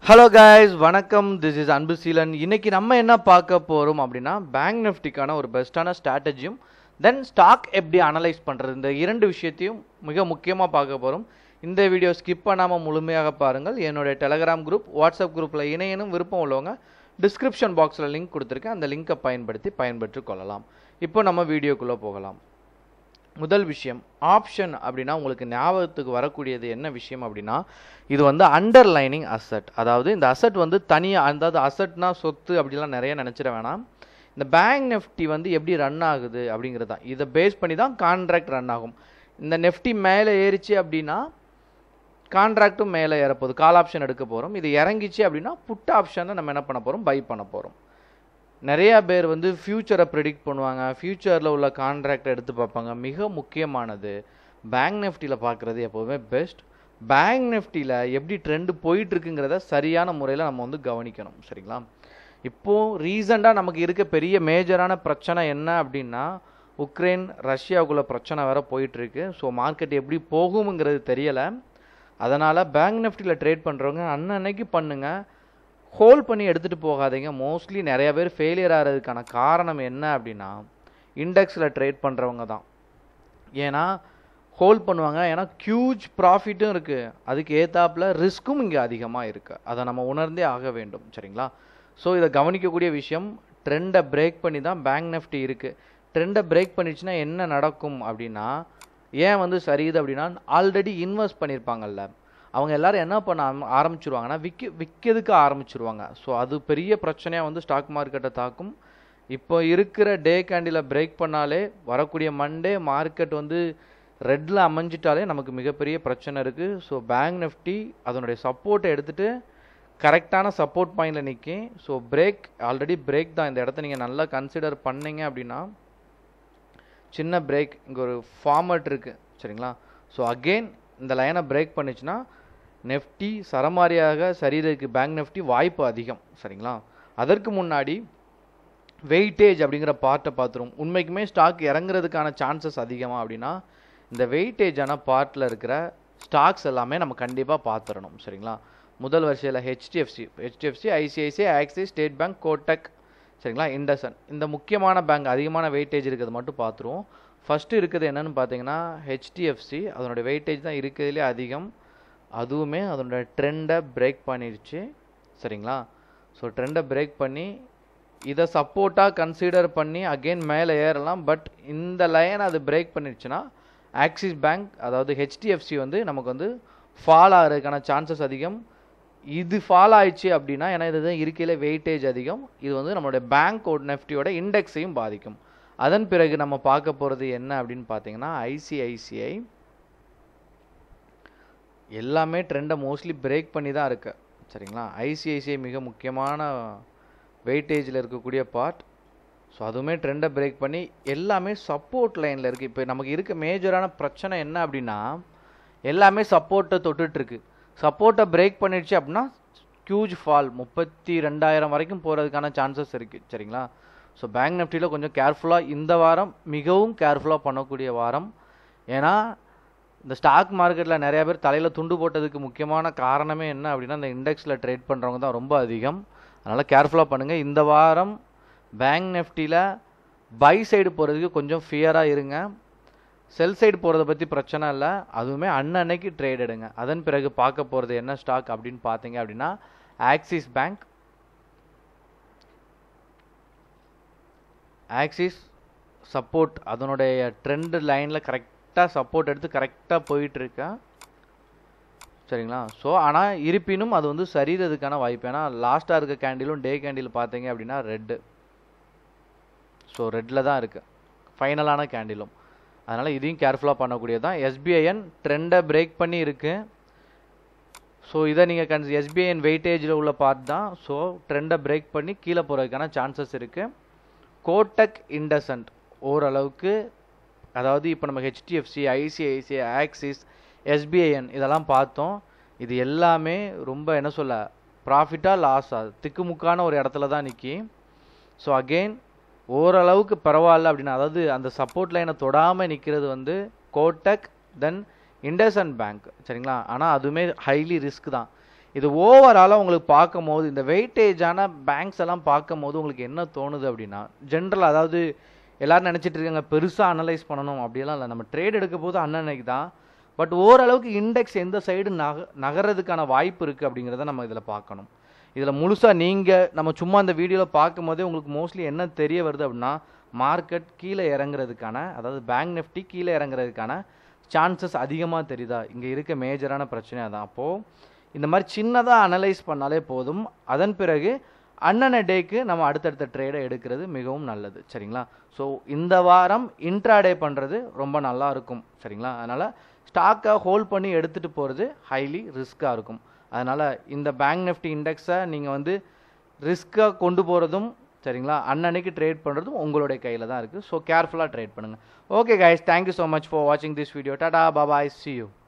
hello guys வணக்கம் this is Anbu Seelan இன்னைக்கு நம்ம என்ன பார்க்க போகிறோம் அப்படின்னா பேங்க் நிஃப்டிக்கான ஒரு பெஸ்ட்டான ஸ்ட்ராட்டஜியும் தென் ஸ்டாக் எப்படி அனலைஸ் பண்ணுறது இந்த இரண்டு விஷயத்தையும் மிக முக்கியமாக பார்க்க போகிறோம் இந்த வீடியோ ஸ்கிப் பண்ணாமல் முழுமையாக பாருங்கள் என்னுடைய டெலகிராம் குரூப் வாட்ஸ்அப் குரூப்பில் இணையனும் விருப்பம் உள்ளவங்க டிஸ்கிரிப்ஷன் பாக்ஸில் லிங்க் கொடுத்துருக்கேன் அந்த லிங்கை பயன்படுத்தி பயன்பெற்று கொள்ளலாம் இப்போ நம்ம வீடியோக்குள்ளே போகலாம் முதல் விஷயம் ஆப்ஷன் அப்படின்னா உங்களுக்கு ஞாபகத்துக்கு வரக்கூடியது என்ன விஷயம் அப்படின்னா இது வந்து அண்டர்லைனிங் அசட் அதாவது இந்த அசட் வந்து தனியாக அதாவது அசட்னா சொத்து அப்படிலாம் நிறைய நினச்சிட வேணாம் இந்த பேங்க் நெஃப்டி வந்து எப்படி ரன் ஆகுது அப்படிங்கிறது தான் இதை பேஸ் பண்ணி தான் கான்ட்ராக்ட் ரன் ஆகும் இந்த நெஃப்டி மேலே ஏறிச்சு அப்படின்னா கான்ட்ராக்ட்டும் மேலே ஏறப்போகுது கால் ஆப்ஷன் எடுக்க போகிறோம் இது இறங்கிச்சு அப்படின்னா புட் ஆப்ஷனை நம்ம என்ன பண்ண போகிறோம் பை பண்ண போகிறோம் நிறையா பேர் வந்து ஃப்யூச்சரை ப்ரிடிக்ட் பண்ணுவாங்க ஃப்யூச்சரில் உள்ள கான்ட்ராக்டை எடுத்து பார்ப்பாங்க மிக முக்கியமானது பேங்க் நெஃப்டியில் பார்க்குறது எப்போவுமே பெஸ்ட் பேங்க் நெஃப்டியில் எப்படி ட்ரெண்டு போயிட்டுருக்குங்கிறத சரியான முறையில் நம்ம வந்து கவனிக்கணும் சரிங்களா இப்போது ரீசெண்டாக நமக்கு இருக்க பெரிய மேஜரான பிரச்சனை என்ன அப்படின்னா உக்ரைன் ரஷ்யாவுக்குள்ள பிரச்சனை வேற போயிட்டுருக்கு ஸோ மார்க்கெட் எப்படி போகுங்கிறது தெரியலை அதனால் பேங்க் நெஃப்டியில் ட்ரேட் பண்ணுறவங்க அன்னன்னைக்கு பண்ணுங்கள் ஹோல்ட் பண்ணி எடுத்துகிட்டு போகாதீங்க மோஸ்ட்லி நிறைய பேர் ஃபெயிலியர் ஆகிறதுக்கான காரணம் என்ன அப்படின்னா இண்டெக்ஸில் ட்ரேட் பண்ணுறவங்க தான் ஏன்னா ஹோல்ட் பண்ணுவாங்க ஏன்னா ஹியூஜ் ப்ராஃபிட்டும் இருக்குது அதுக்கு ஏத்தாப்புல ரிஸ்க்கும் இங்கே அதிகமாக இருக்குது அதை நம்ம உணர்ந்தே ஆக வேண்டும் சரிங்களா ஸோ இதை கவனிக்கக்கூடிய விஷயம் ட்ரெண்டை பிரேக் பண்ணி தான் பேங்க் நெஃப்டி இருக்குது ட்ரெண்டை பிரேக் பண்ணிடுச்சுன்னா என்ன நடக்கும் அப்படின்னா ஏன் வந்து சரியுது அப்படின்னா ஆல்ரெடி இன்வெஸ்ட் பண்ணியிருப்பாங்கல்ல அவங்க எல்லாரும் என்ன பண்ண ஆரம்- ஆரம்பிச்சிருவாங்கன்னா விற்க விற்கிறதுக்கு ஆரம்பிச்சிருவாங்க ஸோ அது பெரிய பிரச்சனையாக வந்து ஸ்டாக் மார்க்கெட்டை தாக்கும் இப்போ இருக்கிற டே கேண்டில் பிரேக் பண்ணாலே வரக்கூடிய மண்டே மார்க்கெட் வந்து ரெட்டில் அமைஞ்சிட்டாலே நமக்கு மிகப்பெரிய பிரச்சனை இருக்குது ஸோ பேங்க் நிஃப்டி அதனுடைய சப்போர்ட்டை எடுத்துகிட்டு கரெக்டான சப்போர்ட் பாயிண்டில் நிற்கி ஸோ பிரேக் ஆல்ரெடி பிரேக் தான் இந்த இடத்த நீங்கள் நல்லா கன்சிடர் பண்ணீங்க அப்படின்னா சின்ன பிரேக் இங்கே ஒரு ஃபார்மட் இருக்குது சரிங்களா ஸோ அகெயின் இந்த லைனை பிரேக் பண்ணுச்சுன்னா நெஃப்டி சரமாரியாக சரிறதுக்கு பேங்க் நெஃப்டி வாய்ப்பு அதிகம் சரிங்களா அதற்கு முன்னாடி வெயிட்டேஜ் அப்படிங்கிற பார்ட்டை பார்த்துரும் உண்மைக்குமே ஸ்டாக் இறங்குறதுக்கான சான்சஸ் அதிகமாக அப்படின்னா இந்த வெயிட்டேஜான பார்ட்டில் இருக்கிற ஸ்டாக்ஸ் எல்லாமே நம்ம கண்டிப்பாக பார்த்துடணும் சரிங்களா முதல் வரிசையில் HDFC HDFC ICICI Axis State Bank Kotak சரிங்களா இண்டசன் இந்த முக்கியமான பேங்க் அதிகமான வெயிட்டேஜ் இருக்கிறது மட்டும் பார்த்துருவோம் ஃபஸ்ட்டு இருக்குது என்னன்னு பார்த்தீங்கன்னா ஹெச்டிஎஃப்சி அதனுடைய வெயிட்டேஜ் தான் இருக்கிறதுலே அதிகம் அதுவுமே அதனோட ட்ரெண்டை பிரேக் பண்ணிடுச்சு சரிங்களா ஸோ ட்ரெண்டை பிரேக் பண்ணி இதை சப்போர்ட்டாக கன்சிடர் பண்ணி அகெயின் மேலே ஏறலாம் பட் இந்த லைன் அது பிரேக் பண்ணிடுச்சுன்னா ஆக்சிஸ் பேங்க் அதாவது ஹெச்டிஎஃப்சி வந்து நமக்கு வந்து ஃபால் ஆகிறதுக்கான சான்சஸ் அதிகம் இது ஃபால் ஆயிடுச்சு அப்படின்னா ஏன்னா இது தான் இருக்கையில் வெயிட்டேஜ் அதிகம் இது வந்து நம்மளுடைய பேங்க் நெஃப்டியோட இண்டெக்ஸையும் பாதிக்கும் அதன் பிறகு நம்ம பார்க்க போகிறது என்ன அப்படின்னு பார்த்தீங்கன்னா ஐசிஐசிஐ எல்லாமே ட்ரெண்டை மோஸ்ட்லி பிரேக் பண்ணி தான் இருக்கு சரிங்களா ஐசிஐசிஐ மிக முக்கியமான வெயிட்டேஜில் இருக்கக்கூடிய பார்ட் ஸோ அதுவுமே ட்ரெண்டை பிரேக் பண்ணி எல்லாமே சப்போர்ட் லைனில் இருக்குது இப்போ நமக்கு இருக்க மேஜரான பிரச்சனை என்ன அப்படின்னா எல்லாமே சப்போர்ட்டை தொட்டுட்ருக்கு சப்போர்ட்டை பிரேக் பண்ணிடுச்சு அப்படின்னா ஹியூஜ் ஃபால் முப்பத்தி ரெண்டாயிரம் வரைக்கும் போகிறதுக்கான சான்சஸ் இருக்குது சரிங்களா ஸோ பேங்க் நிஃப்டியில் கொஞ்சம் கேர்ஃபுல்லாக இந்த வாரம் மிகவும் கேர்ஃபுல்லாக பண்ணக்கூடிய வாரம் ஏன்னா இந்த ஸ்டாக் மார்க்கெட்டில் நிறைய பேர் தலையில் துண்டு போட்டதுக்கு முக்கியமான காரணமே என்ன அப்படின்னா இந்த இண்டெக்ஸில் ட்ரேட் பண்ணுறவங்க தான் ரொம்ப அதிகம் அதனால் கேர்ஃபுல்லாக பண்ணுங்கள் இந்த வாரம் பேங்க் நிஃப்டியில் பை சைடு போகிறதுக்கு கொஞ்சம் ஃபியராக இருங்க செல் சைடு போகிறத பற்றி பிரச்சனை இல்லை அதுவுமே அன்னன்னைக்கு ட்ரேட் எடுங்க அதன் பிறகு பார்க்க போகிறது என்ன ஸ்டாக் அப்படின்னு பார்த்தீங்க அப்படின்னா ஆக்சிஸ் பேங்க் ஆக்சிஸ் சப்போர்ட் அதனுடைய ட்ரெண்ட் லைனில் கரெக்டாக சப்போர்ட் எடுத்து கரெக்டாக போயிட்டுருக்கேன் சரிங்களா ஸோ ஆனால் இருப்பினும் அது வந்து சரிறதுக்கான வாய்ப்பு ஏன்னா லாஸ்ட்டாக இருக்க கேண்டிலும் டே கேண்டில் பார்த்தீங்க அப்படின்னா ரெட்டு ஸோ ரெட்டில் தான் இருக்குது ஃபைனலான கேண்டிலும் அதனால் இதையும் கேர்ஃபுல்லாக பண்ணக்கூடியது தான் எஸ்பிஐஎன் ட்ரெண்டை பிரேக் பண்ணி இருக்கு ஸோ இதை நீங்கள் கன்ஸ் எஸ்பிஐஎன் வெயிட்டேஜில் உள்ள பார்ட் தான் ஸோ ட்ரெண்டை பிரேக் பண்ணி கீழே போகிறதுக்கான சான்சஸ் இருக்குது கோட்டக் இண்டசன்ட் ஓரளவுக்கு அதாவது இப்போ நம்ம ஹெச்டிஎஃப்சி ஐசிஐசிஐ ஆக்சிஸ் எஸ்பிஐஎன் இதெல்லாம் பார்த்தோம் இது எல்லாமே ரொம்ப என்ன சொல்ல ப்ராஃபிட்டாக லாஸா திக்குமுக்கான ஒரு இடத்துல தான் நிற்கி ஸோ அகெயின் ஓரளவுக்கு பரவாயில்ல அப்படின்னு அதாவது அந்த சப்போர்ட் லைனை தொடாமல் நிற்கிறது வந்து கோட்டக் தென் இண்டஸ்இண்ட் பேங்க் சரிங்களா ஆனால் அதுவுமே ஹைலி ரிஸ்க் தான் இது ஓவராலாக உங்களுக்கு பார்க்கும்போது இந்த வெயிட்டேஜான பேங்க்ஸ் எல்லாம் பார்க்கும்போது உங்களுக்கு என்ன தோணுது அப்படின்னா ஜென்ரல் அதாவது எல்லாரும் நினச்சிட்டு இருக்காங்க பெருசாக அனலைஸ் பண்ணணும் அப்படியெல்லாம் இல்லை நம்ம ட்ரேட் எடுக்க போது அன்னன்னைக்கு தான் பட் ஓரளவுக்கு இண்டெக்ஸ் எந்த சைடு நக நகர்றதுக்கான வாய்ப்பு இருக்குது அப்படிங்கிறத நம்ம இதில் பார்க்கணும் இதில் முழுசாக நீங்கள் நம்ம சும்மா இந்த வீடியோவில் பார்க்கும்போதே உங்களுக்கு மோஸ்ட்லி என்ன தெரிய வருது அப்படின்னா மார்க்கெட் கீழே இறங்குறதுக்கான அதாவது பேங்க் நிஃப்டி கீழே இறங்குறதுக்கான சான்சஸ் அதிகமாக தெரியுதா இங்கே இருக்க மேஜரான பிரச்சனை அதான் அப்போது இந்த மாதிரி சின்னதாக அனலைஸ் பண்ணாலே போதும் அதன் பிறகு அன்னன டேக்கு நம்ம அடுத்தடுத்த ட்ரேடை எடுக்கிறது மிகவும் நல்லது சரிங்களா ஸோ இந்த வாரம் இன்ட்ராடே பண்ணுறது ரொம்ப நல்லா இருக்கும் சரிங்களா அதனால் ஸ்டாக்கை ஹோல்ட் பண்ணி எடுத்துகிட்டு போகிறது ஹைலி ரிஸ்க்காக இருக்கும் அதனால் இந்த பேங்க் நிஃப்டி இண்டெக்ஸை நீங்கள் வந்து ரிஸ்க்காக கொண்டு போகிறதும் சரிங்களா அன்னன்னைக்கு ட்ரேட் பண்ணுறதும் உங்களுடைய கையில் தான் இருக்குது ஸோ கேர்ஃபுல்லாக ட்ரேட் பண்ணுங்கள் okay guys thank you so much for வாட்சிங் this video tata bye bye see you